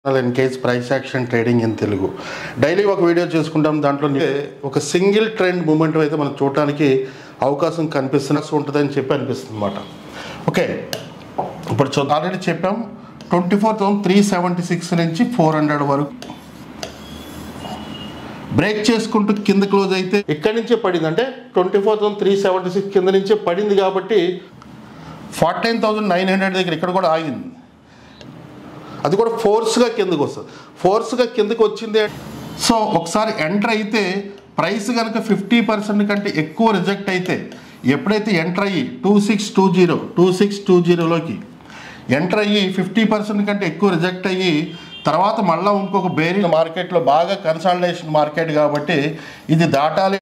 in case price action trading in Telugu daily ఒక video చేసుకుంటాం దాంట్లో ఒక సింగిల్ ట్రెండ్ మూమెంట్ అయితే మనకు చూడటానికి అవకాశం కనిపిస్తున్న ఉంటుందని చెప్పి అనిపిస్తుంది అనమాట ఓకే ఇప్పుడు చూ ఆల్రెడీ చెప్పాం twenty four thousand three seventy six నుంచి ఫోర్ హండ్రెడ్ వరకు బ్రేక్ చేసుకుంటూ కింద క్లోజ్ అయితే ఇక్కడి నుంచే పడింది అంటే twenty four thousand three seventy six కింద నుంచే పడింది కాబట్టి forty nine thousand nine hundred దగ్గర ఇక్కడ కూడా ఆగింది అది కూడా ఫోర్స్గా కిందకు వస్తుంది ఫోర్స్గా కిందకు వచ్చింది అంటే- సో ఒకసారి ఎంటర్ అయితే ప్రైస్ కనుక ఫిఫ్టీ పర్సెంట్ కంటే ఎక్కువ రిజెక్ట్ అయితే ఎప్పుడైతే ఎంటర్ అయ్యి two six two zero two six two జీరోలోకి ఎంటర్ అయ్యి ఫిఫ్టీ పర్సెంట్ కంటే ఎక్కువ రిజెక్ట్ అయ్యి తర్వాత మళ్ళీ ఇంకొక బేరింగ్ మార్కెట్లో బాగా కన్సల్టేషన్ మార్కెట్ కాబట్టి ఇది దాటాలి